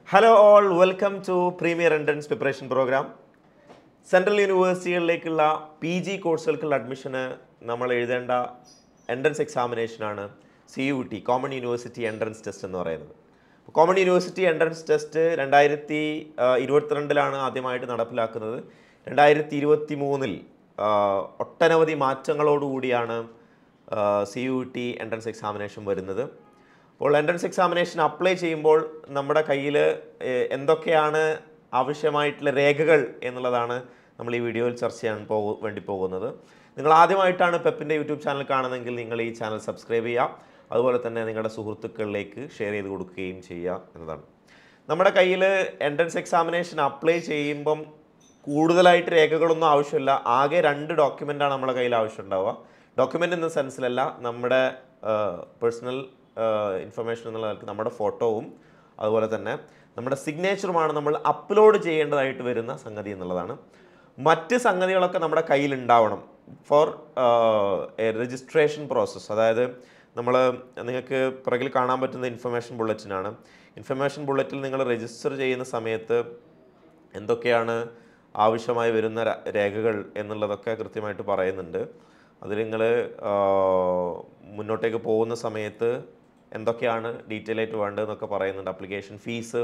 hello all welcome to premier entrance preparation programme central യൂണിവേഴ്സിറ്റികളിലേക്കുള്ള P G കോഴ്സുകൾക്കുള്ള അഡ്മിഷന് നമ്മൾ എഴുതേണ്ട എൻട്രൻസ് എക്സാമിനേഷനാണ് C U T common university entrance test എന്ന് പറയുന്നത് കോമൺ യൂണിവേഴ്സിറ്റി എൻട്രൻസ് ടെസ്റ്റ് രണ്ടായിരത്തി ഇരുപത്തിരണ്ടിലാണ് ആദ്യമായിട്ട് നടപ്പിലാക്കുന്നത് രണ്ടായിരത്തി ഇരുപത്തി മൂന്നിൽ ഒട്ടനവധി മാറ്റങ്ങളോടുകൂടിയാണ് C U T entrance examination വരുന്നത് അപ്പോൾ എൻട്രൻസ് എക്സാമിനേഷൻ അപ്ലൈ ചെയ്യുമ്പോൾ നമ്മുടെ കയ്യിൽ എന്തൊക്കെയാണ് ആവശ്യമായിട്ടുള്ള രേഖകൾ എന്നുള്ളതാണ് നമ്മൾ ഈ വീഡിയോയിൽ ചർച്ച ചെയ്യാൻ പോകു വേണ്ടി പോകുന്നത് നിങ്ങൾ ആദ്യമായിട്ടാണ് പെപ്പിൻ്റെ യൂട്യൂബ് ചാനൽ കാണുന്നതെങ്കിൽ നിങ്ങൾ ഈ ചാനൽ സബ്സ്ക്രൈബ് ചെയ്യുക അതുപോലെ തന്നെ നിങ്ങളുടെ സുഹൃത്തുക്കളിലേക്ക് ഷെയർ ചെയ്ത് കൊടുക്കുകയും ചെയ്യുക എന്നതാണ് നമ്മുടെ കയ്യിൽ എൻട്രൻസ് എക്സാമിനേഷൻ അപ്ലൈ ചെയ്യുമ്പം കൂടുതലായിട്ട് രേഖകളൊന്നും ആവശ്യമില്ല ആകെ രണ്ട് ഡോക്യുമെൻ്റാണ് നമ്മുടെ കയ്യിൽ ആവശ്യമുണ്ടാവുക ഡോക്യുമെൻ്റ് എന്ന സെൻസിലല്ല നമ്മുടെ പേഴ്സണൽ ഇൻഫർമേഷൻ എന്നുള്ള നിലക്ക് നമ്മുടെ ഫോട്ടോവും അതുപോലെ തന്നെ നമ്മുടെ സിഗ്നേച്ചറുമാണ് നമ്മൾ അപ്ലോഡ് ചെയ്യേണ്ടതായിട്ട് വരുന്ന സംഗതി എന്നുള്ളതാണ് മറ്റ് സംഗതികളൊക്കെ നമ്മുടെ കയ്യിൽ ഉണ്ടാവണം ഫോർ രജിസ്ട്രേഷൻ പ്രോസസ്സ് അതായത് നമ്മൾ നിങ്ങൾക്ക് പുറകിൽ കാണാൻ പറ്റുന്ന ഇൻഫർമേഷൻ ബുള്ളറ്റിനാണ് ഇൻഫർമേഷൻ ബുള്ളറ്റിൽ നിങ്ങൾ രജിസ്റ്റർ ചെയ്യുന്ന സമയത്ത് എന്തൊക്കെയാണ് ആവശ്യമായി വരുന്ന ര- രേഖകൾ എന്നുള്ളതൊക്കെ കൃത്യമായിട്ട് പറയുന്നുണ്ട് അതിൽ നിങ്ങൾ മുന്നോട്ടേക്ക് പോകുന്ന സമയത്ത് എന്തൊക്കെയാണ് ഡീറ്റെയിൽ ആയിട്ട് വേണ്ടതെന്നൊക്കെ പറയുന്നുണ്ട് അപ്ലിക്കേഷൻ ഫീസ്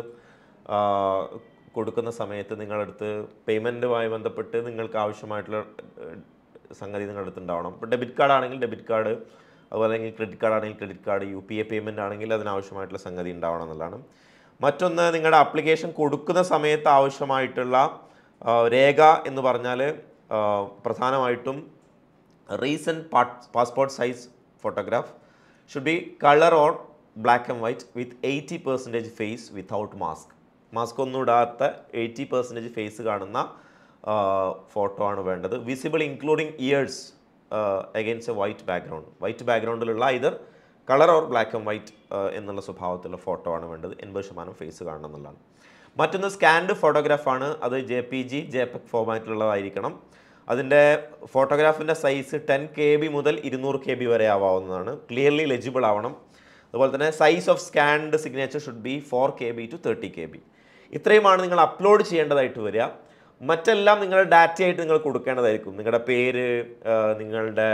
കൊടുക്കുന്ന സമയത്ത് നിങ്ങളടുത്ത് പേയ്മെൻറ്റുമായി ബന്ധപ്പെട്ട് നിങ്ങൾക്ക് ആവശ്യമായിട്ടുള്ള ഏഹ്, സംഗതി നിങ്ങളുടെ അടുത്ത് ഉണ്ടാവണം ഇപ്പോൾ ഡെബിറ്റ് കാർഡ് ആണെങ്കിൽ ഡെബിറ്റ് കാർഡ് അതുപോലെ അല്ലെങ്കിൽ ക്രെഡിറ്റ് കാർഡ് ആണെങ്കിൽ credit card U P I payment ആണെങ്കിൽ അതിനാവശ്യമായിട്ടുള്ള സംഗതി ഉണ്ടാവണം എന്നുള്ളതാണ് മറ്റൊന്ന് നിങ്ങളുടെ ആപ്ലിക്കേഷൻ കൊടുക്കുന്ന സമയത്ത് ആവശ്യമായിട്ടുള്ള ആ, രേഖ എന്ന് പറഞ്ഞാൽ ആ, പ്രധാനമായിട്ടും recent passport size photograph should be colour on black and white with eighty percentage face without mask mask ഒന്നും ഇടാത്ത എയ്റ്റി പെർസെൻറ്റേജ് ഫേസ് കാണുന്ന ഫോട്ടോ ആണ് വേണ്ടത് visible including ears against a white background white ബാക്ക്ഗ്രൗണ്ടിലുള്ള either colour or black and white എന്നുള്ള സ്വഭാവത്തിലുള്ള ഫോട്ടോ ആണ് വേണ്ടത് എൺപത് ശതമാനം ഫേസ് കാണണം എന്നുള്ളതാണ് മറ്റൊന്ന് സ്കാൻഡ് ഫോട്ടോഗ്രാഫാണ് അത് J P G JPEG ഫോമാറ്റിലുള്ളതായിരിക്കണം അതിൻ്റെ ഫോട്ടോഗ്രാഫിൻ്റെ സൈസ് ടെൻ കെ ബി മുതൽ ഇരുന്നൂറ് കെ ബി വരെ ആവാവുന്നതാണ് ക്ലിയർലി ലെജിബിൾ ആവണം അതുപോലെ തന്നെ size of scanned signature should be four K B to thirty K B ഇത്രയുമാണ് നിങ്ങൾ അപ്ലോഡ് ചെയ്യേണ്ടതായിട്ട് വരിക മറ്റെല്ലാം നിങ്ങളുടെ ഡാറ്റയായിട്ട് നിങ്ങൾ കൊടുക്കേണ്ടതായിരിക്കും നിങ്ങളുടെ പേര് ആ, നിങ്ങളുടെ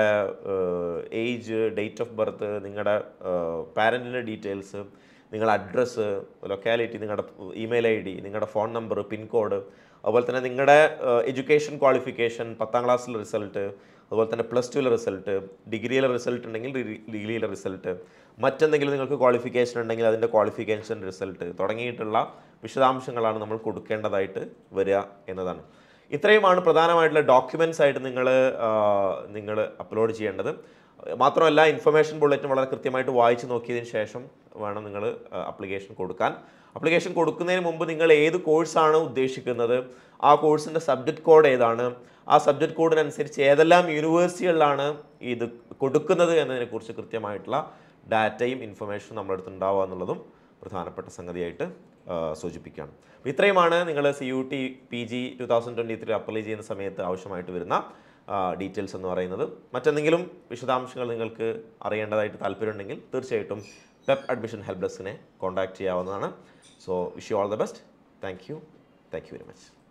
ഏജ് ഡേറ്റ് ഓഫ് ബർത്ത് നിങ്ങളുടെ പാരൻറ്റിൻ്റെ ഡീറ്റെയിൽസ് നിങ്ങളുടെ അഡ്രസ്സ് ലൊക്കാലിറ്റി നിങ്ങളുടെ ഇമെയിൽ ഐ ഡി നിങ്ങളുടെ ഫോൺ നമ്പർ പിൻകോഡ് അതുപോലെ തന്നെ നിങ്ങളുടെ എഡ്യൂക്കേഷൻ ക്വാളിഫിക്കേഷൻ പത്താം ക്ലാസ്സിലെ റിസൾട്ട് അതുപോലെ തന്നെ പ്ലസ് ടുവിലെ റിസൾട്ട് ഡിഗ്രിയിലെ റിസൾട്ട് ഉണ്ടെങ്കിൽ ഡിഗ്രിയിലെ റിസൾട്ട് മറ്റെന്തെങ്കിലും നിങ്ങൾക്ക് ക്വാളിഫിക്കേഷൻ ഉണ്ടെങ്കിൽ അതിൻ്റെ ക്വാളിഫിക്കേഷൻ റിസൾട്ട് തുടങ്ങിയിട്ടുള്ള വിശദാംശങ്ങളാണ് നമ്മൾ കൊടുക്കേണ്ടതായിട്ട് വരിക എന്നതാണ് ഇത്രയുമാണ് പ്രധാനമായിട്ടുള്ള ഡോക്യുമെൻറ്റ്സ് ആയിട്ട് നിങ്ങൾ നിങ്ങൾ അപ്ലോഡ് ചെയ്യേണ്ടത് മാത്രമല്ല ഇൻഫർമേഷൻ ബുള്ളറ്റിൻ വളരെ കൃത്യമായിട്ട് വായിച്ച് നോക്കിയതിന് ശേഷം വേണം നിങ്ങൾ അപ്ലിക്കേഷൻ കൊടുക്കാൻ അപ്ലിക്കേഷൻ കൊടുക്കുന്നതിന് മുമ്പ് നിങ്ങൾ ഏത് കോഴ്സാണ് ഉദ്ദേശിക്കുന്നത് ആ കോഴ്സിൻ്റെ സബ്ജക്റ്റ് കോഡ് ഏതാണ് ആ സബ്ജക്റ്റ് കോഡിനനുസരിച്ച് ഏതെല്ലാം യൂണിവേഴ്സിറ്റികളിലാണ് ഇത് കൊടുക്കുന്നത് എന്നതിനെക്കുറിച്ച് കൃത്യമായിട്ടുള്ള ഡാറ്റയും ഇൻഫർമേഷനും നമ്മുടെ അടുത്ത് ഉണ്ടാവുക എന്നുള്ളതും പ്രധാനപ്പെട്ട സംഗതിയായിട്ട് ആ, സൂചിപ്പിക്കുകയാണ് അപ്പോൾ ഇത്രയുമാണ് നിങ്ങൾ C U T P G two thousand twenty three apply ചെയ്യുന്ന സമയത്ത് ആവശ്യമായിട്ട് വരുന്ന ഡീറ്റെയിൽസ് എന്ന് പറയുന്നത് മറ്റെന്തെങ്കിലും വിശദാംശങ്ങൾ നിങ്ങൾക്ക് അറിയേണ്ടതായിട്ട് താല്പര്യമുണ്ടെങ്കിൽ തീർച്ചയായിട്ടും പെപ്പ് അഡ്മിഷൻ ഹെൽപ്പ് ഡെസ്കിനെ കോൺടാക്ട് ചെയ്യാവുന്നതാണ് so wish you all the best thank you thank you very much